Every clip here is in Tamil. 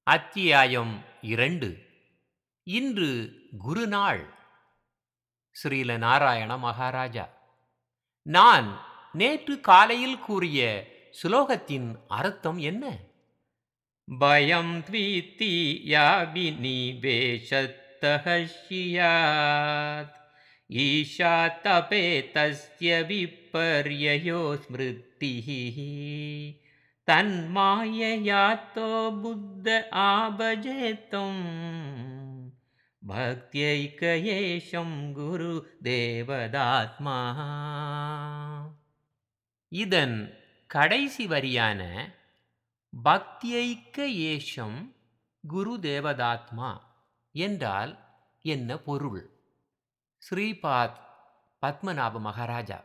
அத்தியாயம் இரண்டு இன்று குருநாள் ஸ்ரீல நாராயண மகாராஜா நான் நேற்று காலையில் கூறிய சுலோகத்தின் அர்த்தம் என்ன பயம் த்வீத்தி யாபினிவேஷத்தः ஸ்யாத் ஈஷா தபே தஸ்ய விப்பர்யயோ ஸ்மிருத்திः தன்மாயயாத்தோ புத்த ஆபஜேத்தம் பக்தியைக்கயேஷம் குரு தேவதாத்மா இதன் கடைசி வரியான பக்தியைக்க ஏஷம் குரு தேவதாத்மா என்றால் என்ன பொருள் ஸ்ரீபாத் பத்மநாப மகாராஜா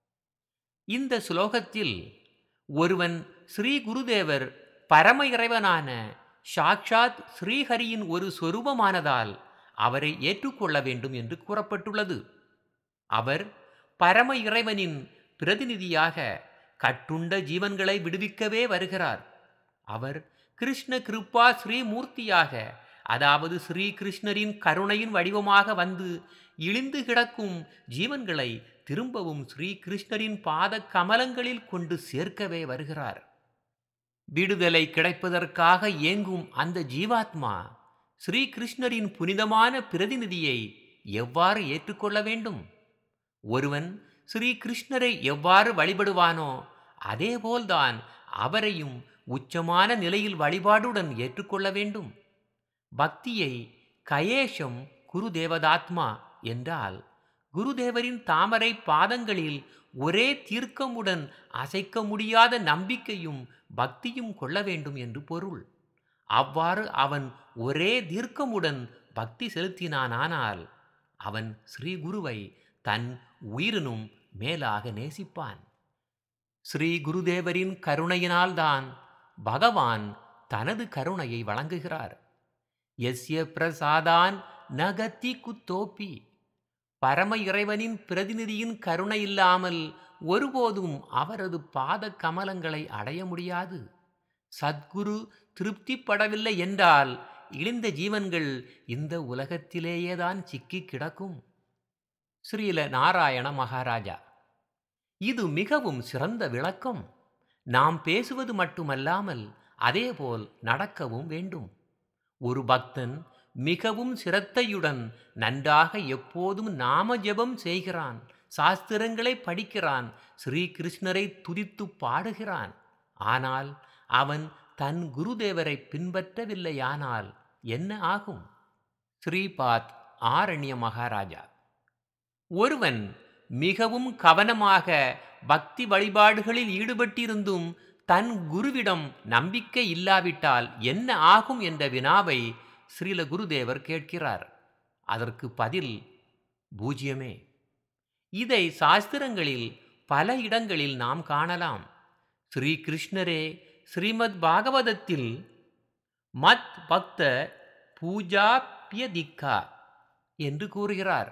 இந்த சுலோகத்தில் ஒருவன் ஸ்ரீ குருதேவர் பரம இறைவனான சாக்ஷாத் ஸ்ரீஹரியின் ஒரு சொரூபமானதால் அவரை ஏற்றுக்கொள்ள வேண்டும் என்று கூறப்பட்டுள்ளது அவர் பரம இறைவனின் பிரதிநிதியாக கட்டுண்ட ஜீவன்களை விடுவிக்கவே வருகிறார் அவர் கிருஷ்ண கிருப்பா ஸ்ரீமூர்த்தியாக அதாவது ஸ்ரீ கிருஷ்ணரின் கருணையின் வடிவமாக வந்து இழிந்து கிடக்கும் ஜீவன்களை திரும்பவும் ஸ்ரீ கிருஷ்ணரின் பாத கமலங்களில் கொண்டு சேர்க்கவே வருகிறார் விடுதலை கிடைப்பதற்காக ஏங்கும் அந்த ஜீவாத்மா ஸ்ரீ கிருஷ்ணரின் புனிதமான பிரதிநிதியை எவ்வாறு ஏற்றுக்கொள்ள வேண்டும் ஒருவன் ஸ்ரீ கிருஷ்ணரை எவ்வாறு வழிபடுவானோ அதேபோல்தான் அவரையும் உச்சமான நிலையில் வழிபாடுடன் ஏற்றுக்கொள்ள வேண்டும் பக்தியை கயேஷம் குரு தேவதாத்மா என்றால் குருதேவரின் தாமரை பாதங்களில் ஒரே தீர்க்கமுடன் அசைக்க முடியாத நம்பிக்கையும் பக்தியும் கொள்ள வேண்டும் என்று பொருள் அவ்வாறு அவன் ஒரே தீர்க்கமுடன் பக்தி செலுத்தினானால் அவன் ஸ்ரீ குருவை தன் உயிரினும் மேலாக நேசிப்பான் ஸ்ரீ குருதேவரின் கருணையினால்தான் பகவான் தனது கருணையை வழங்குகிறார் எஸ்ய பிரசாதான் நகத்தி குத்தோப்பி பரம இறைவனின் பிரதிநிதியின் கருணை இல்லாமல் ஒருபோதும் அவரது பாத கமலங்களை அடைய முடியாது சத்குரு திருப்திப்படவில்லை என்றால் இழிந்த ஜீவன்கள் இந்த உலகத்திலேயேதான் சிக்கி கிடக்கும் ஸ்ரீல நாராயண மகாராஜா இது மிகவும் சிறந்த விளக்கம் நாம் பேசுவது மட்டுமல்லாமல் அதேபோல் நடக்கவும் வேண்டும் ஒரு பக்தன் மிகவும் சிரத்தையுடன் நன்றாக எப்போதும் நாம ஜெபம் செய்கிறான் சாஸ்திரங்களை படிக்கிறான் ஸ்ரீகிருஷ்ணரை துதித்து பாடுகிறான் ஆனால் அவன் தன் குருதேவரை பின்பற்றவில்லையானால் என்ன ஆகும் ஸ்ரீபாத் ஆரண்ய மகாராஜா ஒருவன் மிகவும் கவனமாக பக்தி வழிபாடுகளில் ஈடுபட்டிருந்தும் தன் குருவிடம் நம்பிக்கை இல்லாவிட்டால் என்ன ஆகும் என்ற வினாவை ஸ்ரீல குருதேவர் கேட்கிறார் அதற்கு பதில் பூஜ்யமே இதை சாஸ்திரங்களில் பல இடங்களில் நாம் காணலாம் ஸ்ரீ கிருஷ்ணரே ஸ்ரீமத் பாகவதத்தில் மத் பக்த பூஜா பியதிக்கா என்று கூறுகிறார்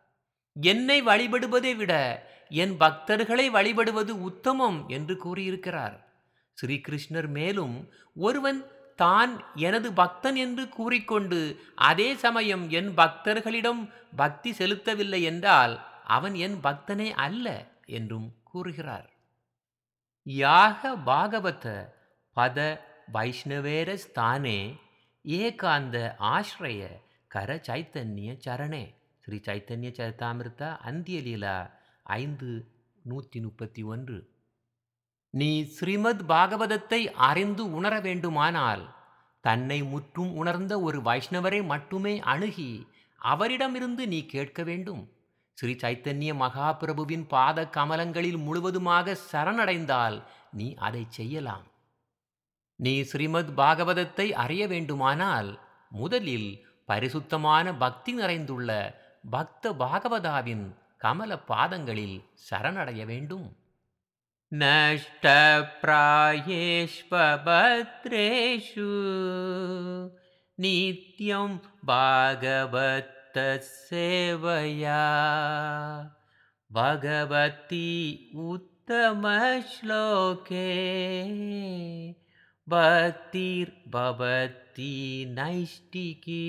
என்னை வழிபடுவதை விட என் பக்தர்களை வழிபடுவது உத்தமம் என்று கூறியிருக்கிறார் ஸ்ரீகிருஷ்ணர் மேலும் ஒருவன் தான் எனது பக்தன் என்று கூறிக்கொண்டு அதே சமயம் என் பக்தர்களிடம் பக்தி செலுத்தவில்லை என்றால் அவன் என் பக்தனே அல்ல என்றும் கூறுகிறார் யாக பாகவத பத வைஷ்ணவேர ஸ்தானே ஏகாந்த ஆශ්‍රய கர சைத்தன்ய சரணே ஸ்ரீ சைத்தன்ய சரிதாமிருத்தா அந்தியலீலா ஐந்து நூற்றி முப்பத்தி ஒன்று நீ ஸ்ரீமத் பாகவதத்தை அறிந்து உணர வேண்டுமானால் தன்னை முற்றும் உணர்ந்த ஒரு வைஷ்ணவரை மட்டுமே அணுகி அவரிடமிருந்து நீ கேட்க வேண்டும் ஸ்ரீ சைத்தன்ய மகாபிரபுவின் பாத கமலங்களில் முழுவதுமாக சரணடைந்தால் நீ அதை செய்யலாம் நீ ஸ்ரீமத் பாகவதத்தை அறிய வேண்டுமானால் முதலில் பரிசுத்தமான பக்தி நிறைந்துள்ள பக்த பாகவதாவின் கமல பாதங்களில் சரணடைய வேண்டும் नष्टप्रायेष्वभद्रेषु नित्यं भागवतसेवया भगवती उत्तमश्लोके பக்திர் பவத்தி நைஷ்டிகி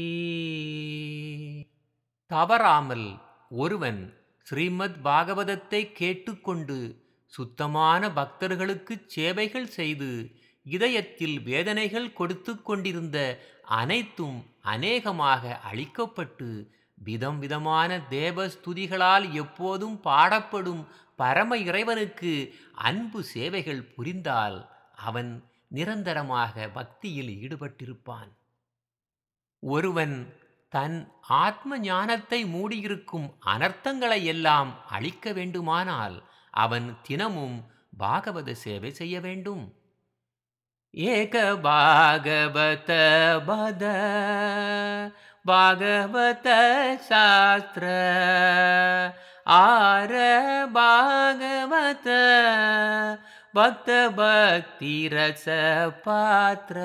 தவறாமல் ஒருவன் ஸ்ரீமத் பாகவதத்தை கேட்டுக்கொண்டு சுத்தமான பக்தர்களுக்கு சேவைகள் செய்து இதயத்தில் வேதனைகள் கொடுத்து கொண்டிருந்த அனைத்தும் அநேகமாக அழிக்கப்பட்டு விதம் விதமான தேவ ஸ்துதிகளால் எப்போதும் பாடப்படும் பரம இறைவனுக்கு அன்பு சேவைகள் புரிந்தால் அவன் நிரந்தரமாக பக்தியில் ஈடுபட்டிருப்பான் ஒருவன் தன் ஆத்ம ஞானத்தை மூடியிருக்கும் அனர்த்தங்களை எல்லாம் அழிக்க வேண்டுமானால் அவன் தினமும் பாகவத சேவை செய்ய வேண்டும் ஏக பாகவத பத பாகவத சாஸ்திர ஆர பாகவத பக்த பக்தி ரச பாத்திர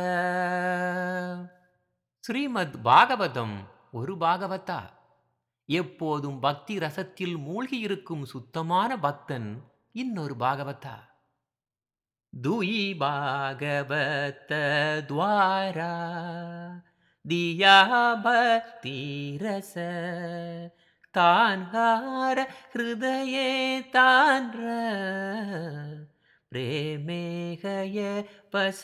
ஸ்ரீமத் பாகவதம் ஒரு பாகவதா எப்போதும் பக்தி ரசத்தில் மூழ்கியிருக்கும் சுத்தமான பக்தன் இன்னொரு பாகவதா துயி பாகவத துவாரா தியா பக்தி ரச தான்ஹார ஹிருதயே தான்ற பிரேமேகய பச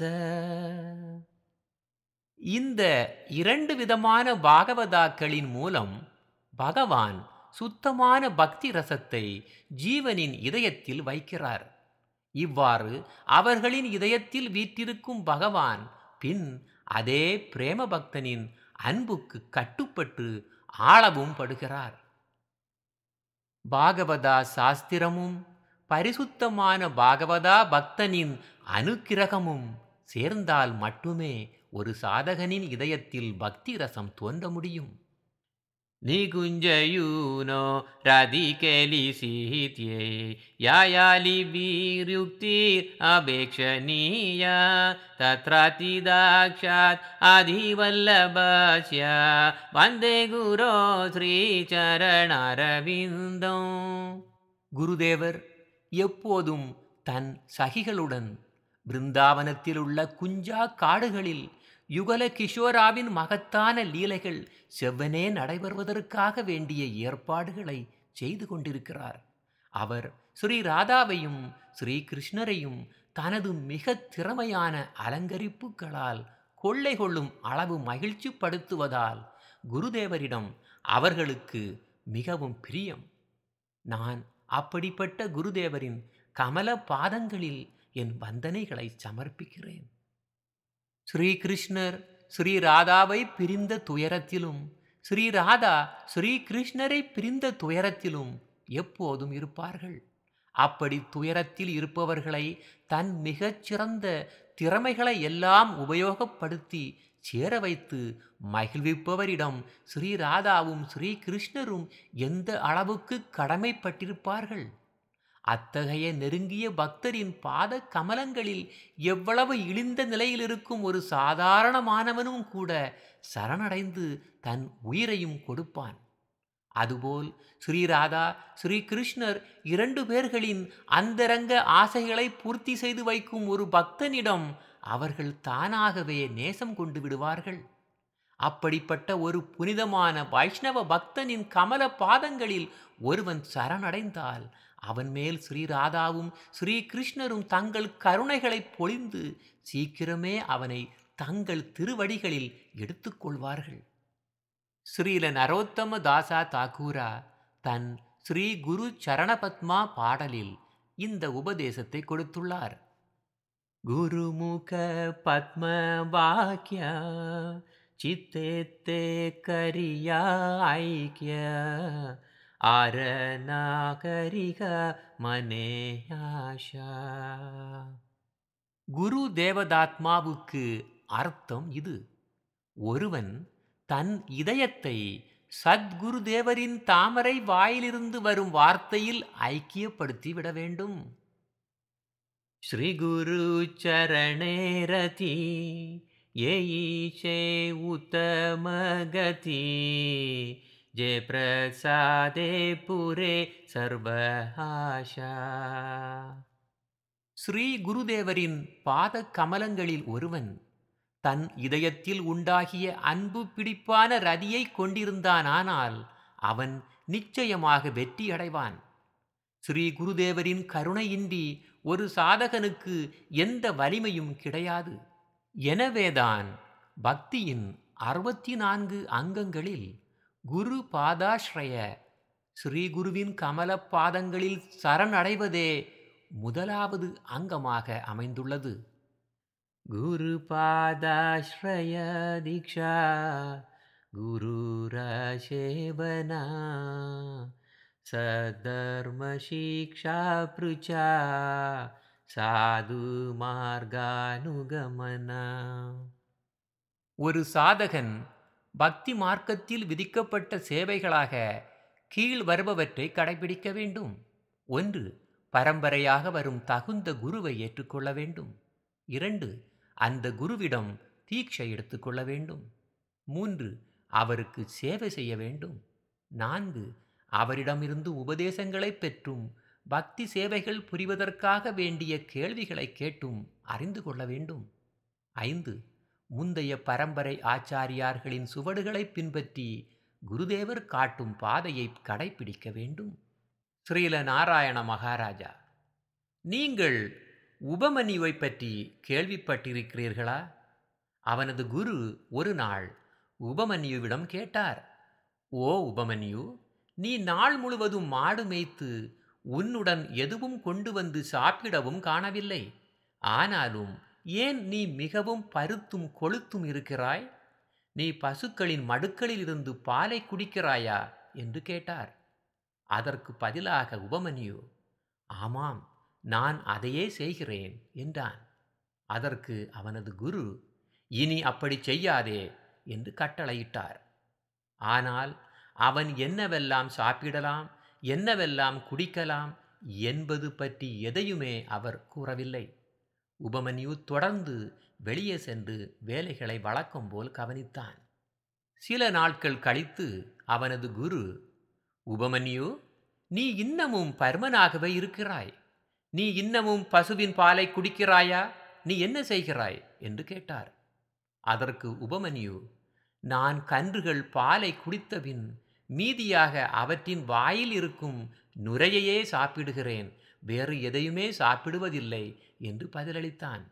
இந்த இரண்டு விதமான பாகவதாக்களின் மூலம் பகவான் சுத்தமான பக்தி ரசத்தை ஜீவனின் இதயத்தில் வைக்கிறார் இவ்வாறு அவர்களின் இதயத்தில் வீற்றிருக்கும் பகவான் பின் அதே பிரேம பக்தனின் அன்புக்கு கட்டுப்பட்டு ஆளவும் படுகிறார் பாகவதா சாஸ்திரமும் பரிசுத்தமான பாகவதா பக்தனின் அனுக்கிரகமும் சேர்ந்தால் மட்டுமே ஒரு சாதகனின் இதயத்தில் பக்தி ரசம் தோன்ற முடியும் நிகுஞ்சயூனோ ரதிகேலிசித்யே யாயாலிபிருக்திர் அபேக்ஷணீயா தத்ராதிதாக்ஷாத் அதிவல்லபஸ்ய வந்தே குரோ ஸ்ரீச்சரணரவிந்தம் குருதேவர் எப்போதும் தன் சகிகளுடன் பிருந்தாவனத்தில் உள்ள குஞ்சா காடுகளில் யுகல கிஷோராவின் மகத்தான லீலைகள் செவ்வனே நடைபெறுவதற்காக வேண்டிய ஏற்பாடுகளை செய்து கொண்டிருக்கிறார் அவர் ஸ்ரீ ராதாவையும் ஸ்ரீ கிருஷ்ணரையும் தனது மிக திறமையான அலங்கரிப்புகளால் கொள்ளை கொள்ளும் அளவு மகிழ்ச்சி படுத்துவதால் குருதேவரிடம் அவர்களுக்கு மிகவும் பிரியம் நான் அப்படிப்பட்ட குருதேவரின் கமல பாதங்களில் என் வந்தனைகளை சமர்ப்பிக்கிறேன் ஸ்ரீகிருஷ்ணர் ஸ்ரீ ராதாவை பிரிந்த துயரத்திலும் ஸ்ரீ ராதா ஸ்ரீ கிருஷ்ணரை பிரிந்த துயரத்திலும் எப்போதும் இருப்பார்கள் அப்படி துயரத்தில் இருப்பவர்களை தன் மிகச்சிறந்த திறமைகளை எல்லாம் உபயோகப்படுத்தி சேர வைத்து மகிழ்விப்பவரிடம் ஸ்ரீ ராதாவும் ஸ்ரீ கிருஷ்ணரும் எந்த அளவுக்கு கடமைப்பட்டிருப்பார்கள் அத்தகைய நெருங்கிய பக்தரின் பாத கமலங்களில் எவ்வளவு இழிந்த நிலையில் இருக்கும் ஒரு சாதாரணமானவனும் கூட சரணடைந்து தன் உயிரையும் கொடுப்பான் அதுபோல் ஸ்ரீராதா ஸ்ரீ கிருஷ்ணர் இரண்டு பேர்களின் அந்தரங்க ஆசைகளை பூர்த்தி செய்து வைக்கும் ஒரு பக்தனிடம் அவர்கள் தானாகவே நேசம் கொண்டு விடுவார்கள் அப்படிப்பட்ட ஒரு புனிதமான வைஷ்ணவ பக்தனின் கமல பாதங்களில் ஒருவன் சரணடைந்தால் அவன் மேல் ஸ்ரீராதாவும் ஸ்ரீ கிருஷ்ணரும் தங்கள் கருணைகளை பொழிந்து சீக்கிரமே அவனை தங்கள் திருவடிகளில் எடுத்துக்கொள்வார்கள் ஸ்ரீல நரோத்தம தாசா தாக்கூரா தன் ஸ்ரீ குரு சரணபத்மா பாடலில் இந்த உபதேசத்தை கொடுத்துள்ளார் குருமுக பத்ம வாக்கிய ಚಿತ್ತೆತ್ತೆ ಕರಿಯ ಐಕ್ಯ ಆರನಾಗರಿಗ மனே ஆஷா குரு தேவதாத்மாவுக்கு அர்த்தம் இது ஒருவன் தன் இதயத்தை சத்குரு தேவரின் தாமரை வாயிலிருந்து வரும் வார்த்தையில் ஐக்கியப்படுத்தி விட வேண்டும் ஸ்ரீ குரு சரணே ரதி येईशे उत्तमगति जे प्रसादे पुरे सर्व आशा ஸ்ரீ குருதேவரின் பாத கமலங்களில் ஒருவன் தன் இதயத்தில் உண்டாகிய அன்பு பிடிப்பான ரதியை கொண்டிருந்தானானால் அவன் நிச்சயமாக வெற்றி அடைவான் ஸ்ரீ குருதேவரின் கருணையின்றி ஒரு சாதகனுக்கு எந்த வலிமையும் கிடையாது எனவேதான் பக்தியின் அறுபத்தி நான்கு அங்கங்களில் குரு பாதாஸ்ரய ஸ்ரீ குருவின் கமல பாதங்களில் சரணடைவதே முதலாவது அங்கமாக அமைந்துள்ளது குரு பாதாஸ்ரய தீக்ஷா குருரசேவனா சதர்ம சிக்ஷா பிருச்சா சாது மார்கானுகமனா ஒரு சாதகன் பக்தி மார்க்கத்தில் விதிக்கப்பட்ட சேவைகளாக கீழ் வருபவற்றை கடைபிடிக்க வேண்டும் ஒன்று பரம்பரையாக வரும் தகுந்த குருவை ஏற்றுக்கொள்ள வேண்டும் இரண்டு அந்த குருவிடம் தீட்சை எடுத்துக்கொள்ள வேண்டும் மூன்று அவருக்கு சேவை செய்ய வேண்டும் நான்கு அவரிடமிருந்து உபதேசங்களை பெற்றும் பக்தி சேவைகள் புரிவதற்காக வேண்டிய கேள்விகளை கேட்டும் அறிந்து கொள்ள வேண்டும் ஐந்து முந்தைய பரம்பரை ஆச்சாரியார்களின் சுவடுகளை பின்பற்றி குருதேவர் காட்டும் பாதையை கடைபிடிக்க வேண்டும் ஸ்ரீல நாராயண மகாராஜா நீங்கள் உபமன்யுவை பற்றி கேள்விப்பட்டிருக்கிறீர்களா அவனது குரு ஒரு நாள் உபமன்யுவிடம் கேட்டார் ஓ உபமன்யு நீ நாள் முழுவதும் மாடு மேய்த்து உன்னுடன் எதுவும் கொண்டு வந்து சாப்பிடவும் காணவில்லை ஆனாலும் ஏன் நீ மிகவும் பருத்தும் கொளுத்தும் இருக்கிறாய் நீ பசுக்களின் மடுக்களில் இருந்து பாலை குடிக்கிறாயா என்று கேட்டார் அதற்கு பதிலாக உபமன்யு ஆமாம் நான் அதையே செய்கிறேன் என்றான் அதற்கு அவனது குரு இனி அப்படி செய்யாதே என்று கட்டளையிட்டார் ஆனால் அவன் என்னவெல்லாம் சாப்பிடலாம் என்னவெல்லாம் குடிக்கலாம் என்பது பற்றி எதையுமே அவர் கூறவில்லை உபமன்யு தொடர்ந்து வெளியே சென்று வேலைகளை வழக்கம் போல் கவனித்தான் சில நாட்கள் கழித்து அவனது குரு உபமன்யு நீ இன்னமும் பர்மனாகவே இருக்கிறாய் நீ இன்னமும் பசுவின் பாலை குடிக்கிறாயா நீ என்ன செய்கிறாய் என்று கேட்டார் அதற்கு உபமன்யு நான் கன்றுகள் பாலை குடித்தபின் மீதியாக அவற்றின் வாயில் இருக்கும் நுரையையே சாப்பிடுகிறேன் வேறு எதையுமே சாப்பிடுவதில்லை என்று பதிலளித்தான்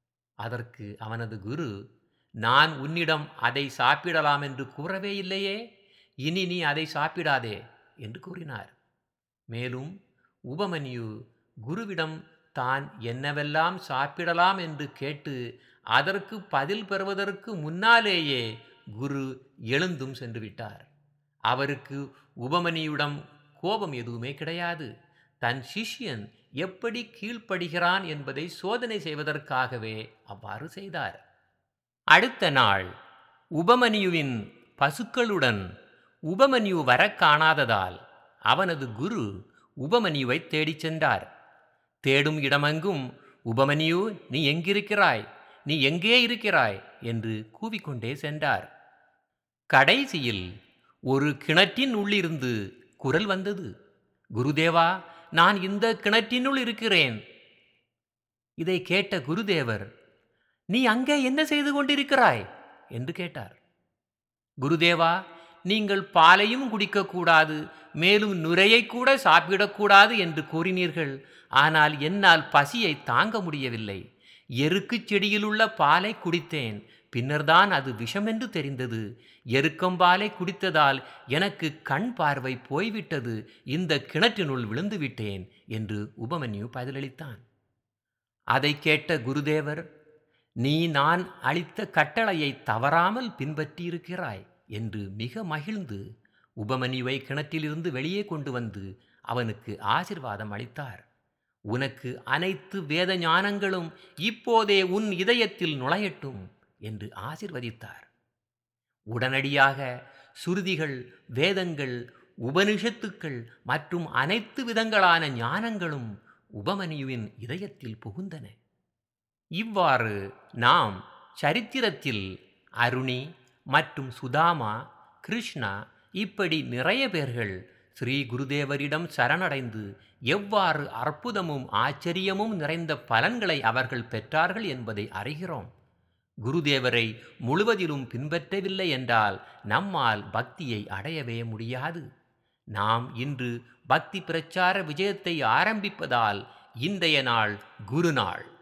அதற்கு அவனது குரு நான் உன்னிடம் அதை சாப்பிடலாம் என்று கூறவே இல்லையே இனி நீ அதை சாப்பிடாதே என்று கூறினார் மேலும் உபமன்யு குருவிடம் தான் என்னவெல்லாம் சாப்பிடலாம் என்று கேட்டு அதற்கு பதில் பெறுவதற்கு முன்னாலேயே குரு எழுந்தும் சென்று விட்டார் அவருக்கு உபமனியுடன் கோபம் எதுவுமே கிடையாது தன் சிஷ்யன் எப்படி கீழ்ப்படுகிறான் என்பதை சோதனை செய்வதற்காகவே அவ்வாறு செய்தார் அடுத்த நாள் உபமனியுவின் பசுக்களுடன் உபமன்யு வர காணாததால் அவனது குரு உபமன்யுவை தேடிச் சென்றார் தேடும் இடமெங்கும் உபமன்யு நீ எங்கிருக்கிறாய் நீ எங்கே இருக்கிறாய் என்று கூவிக்கொண்டே சென்றார் கடைசியில் ஒரு கிணற்றின் உள்ளிருந்து குரல் வந்தது குருதேவா நான் இந்த கிணற்றினுள் இருக்கிறேன் இதை கேட்ட குருதேவர் நீ அங்கே என்ன செய்து கொண்டிருக்கிறாய் என்று கேட்டார் குருதேவா நீங்கள் பாலையும் குடிக்கக்கூடாது மேலும் நுரையை கூட சாப்பிடக்கூடாது என்று கூறினீர்கள் ஆனால் என்னால் பசியை தாங்க முடியவில்லை எருக்குச் செடியிலுள்ள பாலை குடித்தேன் பின்னர்தான் அது விஷமென்று தெரிந்தது எருக்கம்பாலை குடித்ததால் எனக்கு கண் பார்வை போய்விட்டது இந்த கிணற்றினுள் விழுந்து விட்டேன் என்று உபமன்யு பதிலளித்தான் அதை கேட்ட குருதேவர் நீ நான் அளித்த கட்டளையை தவறாமல் பின்பற்றியிருக்கிறாய் என்று மிக மகிழ்ந்து உபமன்யுவை கிணற்றிலிருந்து வெளியே கொண்டு வந்து அவனுக்கு ஆசிர்வாதம் அளித்தார் உனக்கு அனைத்து வேத ஞானங்களும் இப்போதே உன் இதயத்தில் நுழையட்டும் என்று ஆசிர்வதித்தார் உடனடியாக சுருதிகள் வேதங்கள் உபனிஷத்துக்கள் மற்றும் அனைத்து விதங்களான ஞானங்களும் உபமனியுவின் இதயத்தில் புகுந்தன இவ்வாறு நாம் சரித்திரத்தில் அருணி மற்றும் சுதாமா கிருஷ்ணா இப்படி நிறைய பேர்கள் ஸ்ரீ குருதேவரிடம் சரணடைந்து எவ்வாறு அற்புதமும் ஆச்சரியமும் நிறைந்த பலன்களை அவர்கள் பெற்றார்கள் என்பதை அறிகிறோம் குருதேவரை முழுவதிலும் பின்பற்றவில்லை என்றால் நம்மால் பக்தியை அடையவே முடியாது நாம் இன்று பக்தி பிரச்சார விஜயத்தை ஆரம்பிப்பதால் இன்றைய நாள் குருநாள்